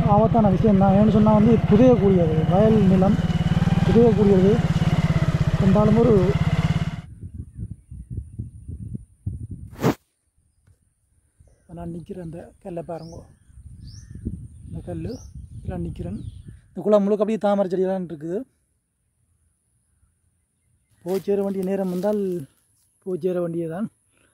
ஆபத்தான விஷயம் தான் ஏன்னு சொன்னால் வந்து புதையக்கூடியது வயல் நிலம் புதையக்கூடியது இருந்தாலும் ஒரு நான் நிற்கிறேன் அந்த கல்லை பாருங்கோ இந்த கல் எல்லாம் நிற்கிறேன் இந்த குளம் முழுக்க அப்படியே தாமரை செடியெல்லாம் இருக்குது போய் சேர வேண்டிய நேரம் வந்தால் போய் சேர வேண்டியதான்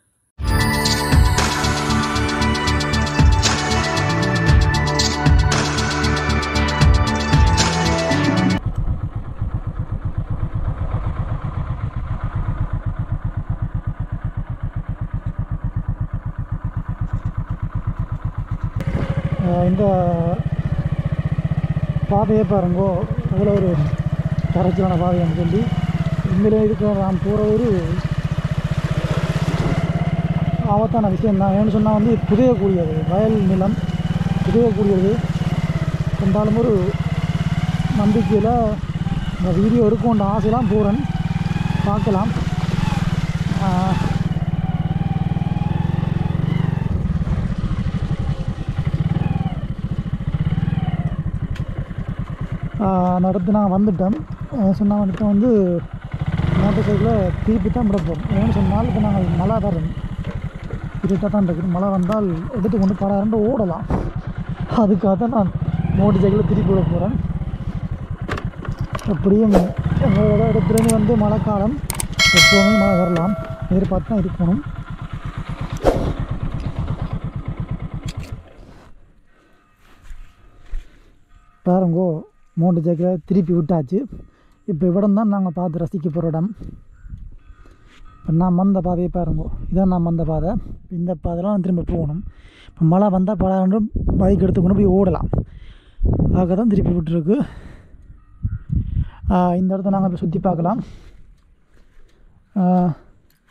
அஹ் இந்த பாதையை பாருங்கோ அவ்வளோ ஒரு கரைச்சலான பாதைன்னு சொல்லி உண்மையிலே இதுக்கு நான் போகிற ஒரு ஆபத்தான விஷயம் தான் ஏன்னு சொன்னால் வந்து புதையக்கூடியது வயல் நிலம் புதையக்கூடியது இருந்தாலும் ஒரு நம்பிக்கையில் இந்த வீடியோ எடுக்கணுன்ற ஆசையெல்லாம் போகிறேன் பார்க்கலாம் ஆஹ் அந்த இடத்து நான் வந்துட்டேன் சொன்னால் வந்துட்டு வந்து மோட்டர் சைக்கிளில் திருப்பி தான் விட போகிறோம் ஏன்னு சொன்னால் இப்போ நாங்கள் மழை வரும் இருட்டாக தான் இருக்குது மழை வந்தால் எடுத்து கொண்டு படாரண்டு ஓடலாம் அதுக்காக தான் நான் மோட்டர் சைக்கிளில் திருப்பி விட போகிறேன் எப்படியும் எங்களோட இடத்துலேருந்து வந்து மழைக்காலம் எப்போவுமே மழை வரலாம் எதிர்பார்த்து தான் இருக்கணும் பாருங்கோ மோட்டர் சைக்கிளை திருப்பி விட்டாச்சு இப்போ இவ்விடம் தான் நாங்கள் பார்த்து ரசிக்க போகிற இடம் இப்போ நான் வந்த பாதையை பாருங்கோ இதான் நான் வந்த பாதை இந்த பாதைலாம் நான் திரும்ப போகணும் இப்போ மழை வந்தால் படம் பைக் எடுத்துக்கொண்டு போய் ஓடலாம் ஆக தான் திருப்பி விட்டுருக்கு ஆஹ் இந்த இடத்த நாங்கள் இப்போ சுற்றி பார்க்கலாம் ஆஹ்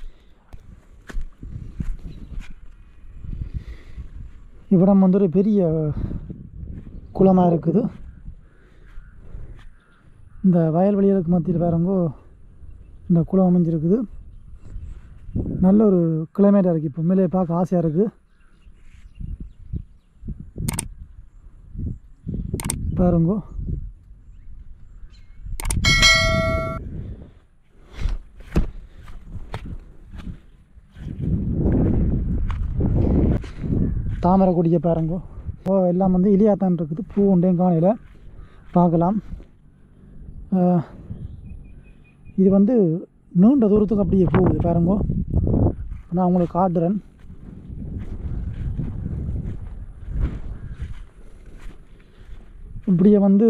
இவ்விடம் வந்து ஒரு பெரிய குளமாக இருக்குது இந்த வயல்வெளிகளுக்கு மத்தியில் பாருங்கோ இந்த குளம் அமைஞ்சிருக்குது நல்ல ஒரு கிளைமேட்டாக இருக்குது இப்போ உண்மையிலே பார்க்க ஆசையாக இருக்குது பாருங்கோ தாமரை கொடியை பாருங்கோ ஓ எல்லாம் வந்து இலியாத்தான் இருக்குது பூ உண்டையும் காணையில் பார்க்கலாம் ஆஹ், இது வந்து நீண்ட தூரத்துக்கு அப்படியே போகுது பாருங்கோ நான் உங்களுக்கு காட்டுறேன் இப்படியே வந்து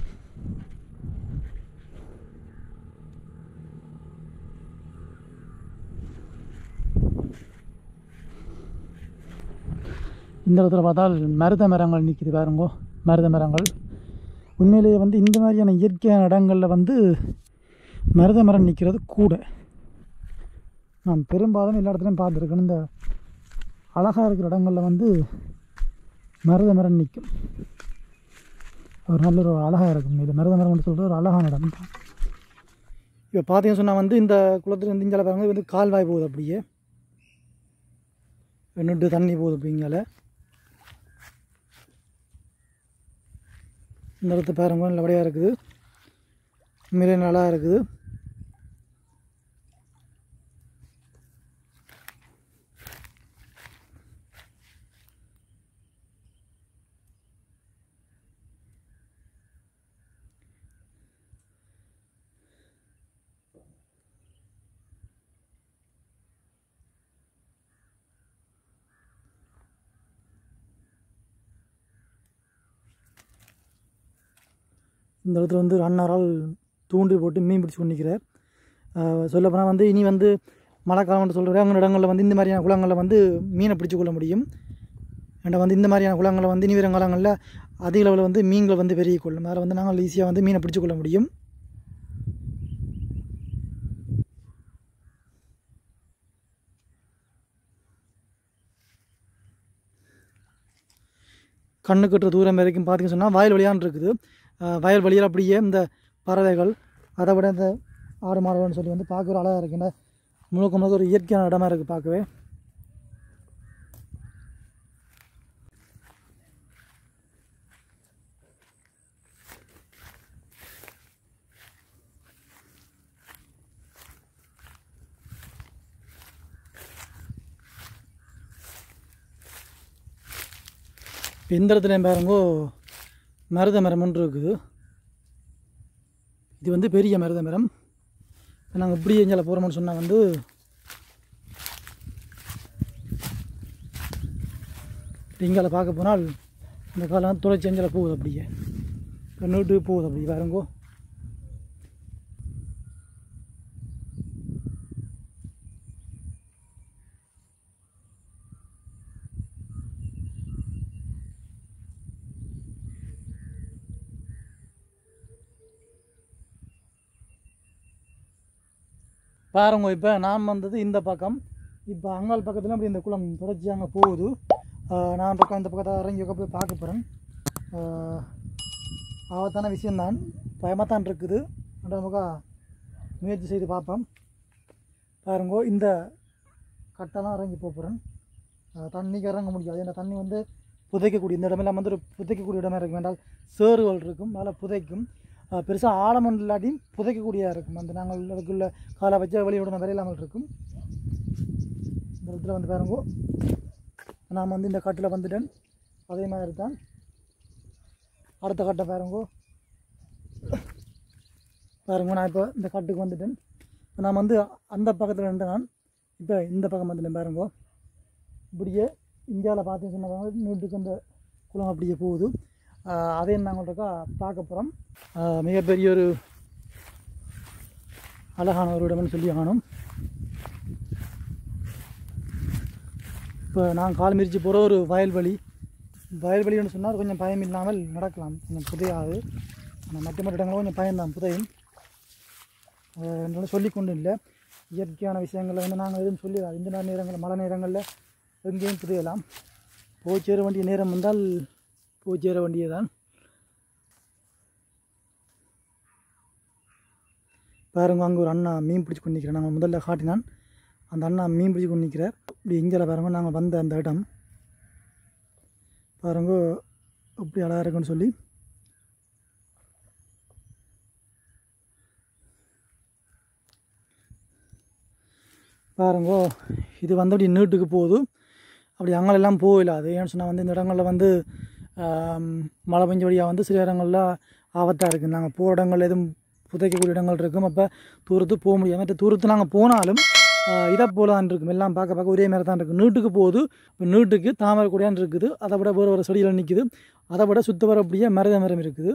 இந்த இடத்துல பார்த்தால் மருத மரங்கள் நிற்கிது பாருங்கோ மருத மரங்கள் உண்மையிலேயே வந்து இந்த மாதிரியான இயற்கையான இடங்களில் வந்து மருத மரம் நிற்கிறது கூட நான் பெரும்பாலும் எல்லா இடத்துலையும் பார்த்துருக்கேன் இந்த அழகாக இருக்கிற இடங்களில் வந்து மருத மரம் நிற்கும் ஒரு நல்ல ஒரு அழகாக இருக்கும் இது மருத மரம்னு சொல்கிறது ஒரு அழகான இடம் இப்போ பார்த்தீங்கன்னு சொன்னால் வந்து இந்த குளத்துல இருந்து இங்கே பாருங்க இது வந்து கால்வாய் போகுது அப்படியே நெட்டு தண்ணி போகுது அப்படிங்கால இந்த இடத்த பாருங்க நல்லபடியாக இருக்குது உண்மையிலே நல்லா இருக்குது இந்த இடத்துல வந்து ஒரு அண்ணாரால் தூண்டில் போட்டு மீன் பிடிச்சி கொண்டிருக்கிறார் சொல்லப்போனால் வந்து இனி வந்து மழைக்காலம்னு சொல்கிற அங்கே இடங்களில் வந்து இந்த மாதிரியான குளங்களில் வந்து மீனை பிடிச்சி கொள்ள முடியும் ஏன்டா வந்து இந்த மாதிரியான குளங்களில் வந்து இனி வரும் காலங்களில் அதிக அளவில் வந்து மீன்கள் வந்து பெருகி கொள்ளும் அதில் வந்து நாங்கள் ஈஸியாக வந்து மீனை பிடிச்சி கொள்ள முடியும் கண்ணு கட்டுற தூரம் வரைக்கும் பார்த்தீங்கன்னு சொன்னால் வயல் வழியான் இருக்குது அஹ் வயல் வழியில் அப்படியே இந்த பறவைகள் அதை விட இந்த ஆடு மாடுகள்னு சொல்லி வந்து பார்க்க ஒரு அழகாக இருக்குங்க முழுக்க முழுக்க ஒரு இயற்கையான இடமா இருக்குது பார்க்கவே இப்போ இந்த இடத்துலையும் பாருங்கோ மருத மரம் ஒன்று இருக்குது இது வந்து பெரிய மருத மரம் நாங்கள் இப்படி எஞ்சால போகிறோம்னு சொன்னால் வந்து இங்கால பார்க்க போனால் இந்த காலம் துளைச்சி எஞ்சால போகுது அப்படியே கண்ணுட்டு போகுது அப்படி பாருங்கோ பாருங்க இப்போ நான் வந்தது இந்த பக்கம் இப்போ அங்காள் பக்கத்தில் அப்படி இந்த குளம் தொடர்ச்சி அங்கே போகுது ஆஹ் நான் பக்கம் இந்த பக்கத்தை இறங்கி உட்கா போய் பார்க்க போகிறேன் ஆபத்தான விஷயம்தான் பயமாக தான் இருக்குது அந்த பக்கம் முயற்சி செய்து பார்ப்போம் பாருங்கோ இந்த கட்டெல்லாம் இறங்கி போக போகிறேன் தண்ணிக்கு இறங்க முடியாது ஏன்னா தண்ணி வந்து புதைக்கக்கூடிய இந்த இடமெல்லாம் வந்து ஒரு புதைக்கக்கூடிய இடமா இருக்கும் வேண்டால் சேறுகள் இருக்கும் மேலே புதைக்கும் பெருசாக ஆழம் ஒன்று இல்லாட்டியும் புதைக்கக்கூடியதாக இருக்கும் அந்த நாங்கள் அதுக்குள்ள காலை வச்ச வழியோட விலை இல்லாமல் இருக்கும் இந்த இடத்துல வந்து பாருங்கோ நான் வந்து இந்த கட்டில் வந்துட்டேன் அதே மாதிரி தான் அடுத்த கட்டை பாருங்கோ பாருங்க நான் இப்போ இந்த கட்டுக்கு வந்துட்டேன் இப்போ நான் வந்து அந்த பக்கத்தில் நின்று நான் இப்போ இந்த பக்கம் வந்துட்டேன் பாருங்கோ இப்படியே இந்தியாவில் பார்த்தீங்கன்னு சொன்னால் நீட்டுக்கு அந்த குளம் அப்படியே போகுது ஆஹ் அதையும் நாங்கள் இருக்கா பார்க்க போகிறோம் மிகப்பெரிய ஒரு அழகான ஒரு இடம்னு சொல்லி காணும் இப்போ நான் கால் மிதிச்சு போகிற ஒரு வயல்வெளி வயல்வெளின்னு சொன்னால் கொஞ்சம் பயம் இல்லாமல் நடக்கலாம் கொஞ்சம் புதையாது ஆனால் மற்ற மற்ற இடங்களும் கொஞ்சம் பயம்தான் புதையும் ஆஹ் என்னால சொல்லிக் கொண்டு இல்லை இயற்கையான விஷயங்களை வந்து நாங்கள் எதுவும் சொல்லி இந்த மாதிரி நேரங்களில் மழை நேரங்களில் எங்கேயும் புதையலாம் போய் சேர வேண்டிய நேரம் வந்தால் போய் சேர வேண்டியதுதான் பாருங்க அங்கே ஒரு அண்ணா மீன் பிடிச்சி கொண்டு நிற்கிறேன் நாங்கள் முதல்ல காட்டினான் அந்த அண்ணா மீன் பிடிச்சி கொண்டு நிற்கிறார் இப்படி இங்கே பாருங்க நாங்கள் வந்த அந்த இடம் பாருங்க எப்படி அழகாக இருக்குன்னு சொல்லி பாருங்கோ இது வந்து அப்படி நீட்டுக்கு போகுது அப்படி அங்கெல்லாம் போகல அது ஏன்னு சொன்னால் வந்து இந்த இடங்களில் வந்து ஆம், மழை பெஞ்ச வழியாக வந்து சில இடங்களில் ஆபத்தாக இருக்குது நாங்கள் போகிற இடங்கள் எதுவும் புதைக்கக்கூடிய இடங்கள் இருக்கும் அப்போ தூரத்து போக முடியாது மற்ற தூரத்து நாங்கள் போனாலும் இதை போல தான் இருக்கும் எல்லாம் பார்க்க பார்க்க ஒரே மாதிரி தான் இருக்குது நீட்டுக்கு போகுது இப்போ நீட்டுக்கு தாமரை கூடியான் இருக்குது அதை விட வேறு ஒரு செடியில் நிற்குது அதை விட சுத்த வர அப்படியே மருத மரம் இருக்குது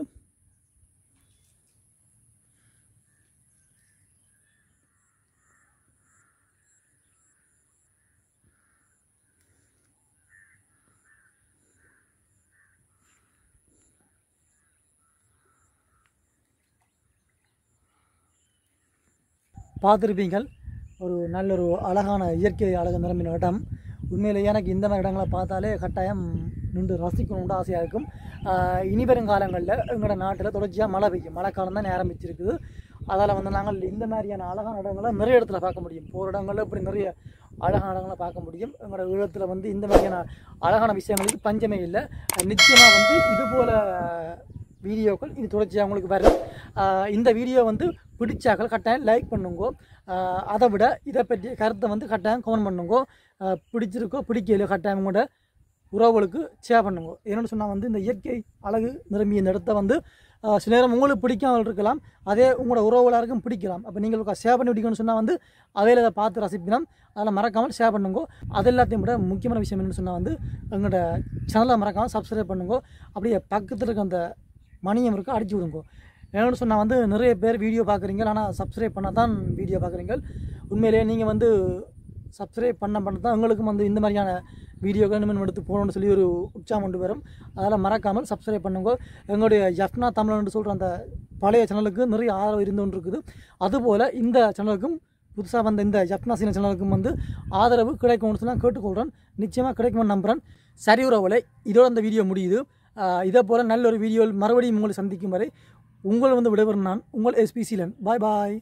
பார்த்துருப்பீங்கள் ஒரு நல்ல ஒரு அழகான இயற்கை அழகு நிரம்பின இடம் உண்மையிலேயே எனக்கு இந்த மாதிரி இடங்களை பார்த்தாலே கட்டாயம் நின்று ரசிக்கணும்னு ஆசையாக இருக்கும் ஆஹ் இனி வரும் காலங்களில் எங்களோட நாட்டில் தொடர்ச்சியாக மழை பெய்யும் மழைக்காலம் தான் ஆரம்பிச்சிருக்குது அதால் வந்து நாங்கள் இந்த மாதிரியான அழகான இடங்களை நிறைய இடத்துல பார்க்க முடியும் போகிற இடங்களில் இப்படி நிறைய அழகான இடங்களை பார்க்க முடியும் எங்களோட ஈழத்தில் வந்து இந்த மாதிரியான அழகான விஷயங்களுக்கு பஞ்சமே இல்லை நிச்சயமாக வந்து இது போல் வீடியோக்கள் இது தொடர்ச்சியாக உங்களுக்கு வரும் ஆஹ் இந்த வீடியோ வந்து பிடிச்சாக்கள் கட்டாயம் லைக் பண்ணுங்க ஆஹ் அதை விட இதை பற்றிய கருத்தை வந்து கட்டாயம் கமெண்ட் பண்ணுங்க ஆஹ் பிடிச்சிருக்கோ பிடிக்கலையோ கட்டாயம் உங்களோட உறவுகளுக்கு ஷேர் பண்ணுங்க ஏன்னு சொன்னால் வந்து இந்த இயற்கை அழகு நிரம்பிய இந்த இடத்த வந்து ஆஹ் சில நேரம் உங்களுக்கு பிடிக்காமல் இருக்கலாம் அதே உங்களோட உறவுகளாருக்கும் பிடிக்கலாம் அப்போ நீங்கள் ஷேர் பண்ணி பிடிக்கணும்னு சொன்னால் வந்து அவையில் அதை பார்த்து ரசிப்பினம் அதில் மறக்காமல் ஷேர் பண்ணுங்க அது எல்லாத்தையும் விட முக்கியமான விஷயம் என்னன்னு சொன்னால் வந்து எங்களோட சேனலை மறக்காமல் சப்ஸ்கிரைப் பண்ணுங்க அப்படியே பக்கத்தில் இருக்க அந்த மணியம் இருக்குது அடிச்சு விடுங்க ஏன்னு சொன்னால் வந்து நிறைய பேர் வீடியோ பார்க்குறீங்க ஆனால் சப்ஸ்கிரைப் பண்ணால் தான் வீடியோ பார்க்குறீங்க உண்மையிலேயே நீங்கள் வந்து சப்ஸ்கிரைப் பண்ண பண்ண தான் உங்களுக்கும் வந்து இந்த மாதிரியான வீடியோக்கள் இனிமேல் எடுத்து போகணும்னு சொல்லி ஒரு உற்சாகம் கொண்டு வரும் அதனால் மறக்காமல் சப்ஸ்கிரைப் பண்ணுங்க எங்களுடைய ஜப்னா தமிழ்னு சொல்கிற அந்த பழைய சேனலுக்கு நிறைய ஆதரவு இருந்து கொண்டு இருக்குது அதுபோல் இந்த சேனலுக்கும் புதுசாக வந்த இந்த ஜப்னா சீன சேனலுக்கும் வந்து ஆதரவு கிடைக்கும்னு சொல்லி நான் கேட்டுக்கொள்கிறேன் நிச்சயமாக கிடைக்கும்னு நம்புகிறேன் சரி உறவுகளை இதோட இந்த வீடியோ முடியுது ஆஹ் இதே போல் நல்ல ஒரு வீடியோவில் மறுபடியும் உங்களை சந்திக்கும் வரை உங்களை வந்து விடைபெறும் நான் உங்கள் எஸ்பிசிலன் பாய் பாய்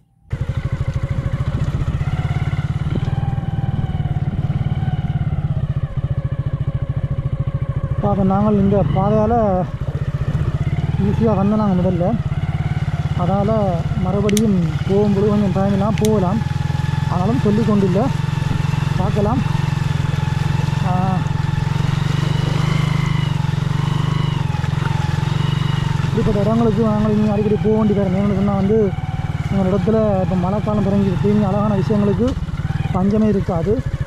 அப்போ நாங்கள் இந்த பாதையால் ஈஸியாக வந்தோம் நாங்கள் முதல்ல அதால் மறுபடியும் போகும்போது கொஞ்சம் பயணலாம் போகலாம் ஆனாலும் சொல்லி கொண்டில்லை பார்க்கலாம் ஆஹ் இப்படிப்பட்ட இடங்களுக்கு நாங்கள் இனி அடிக்கடி போக வேண்டி வரும் ஏன்னு சொன்னால் வந்து எங்கள் இடத்துல இப்போ மழைக்காலம் தொடங்கிருக்கு இனி அழகான விஷயங்களுக்கு பஞ்சமே இருக்காது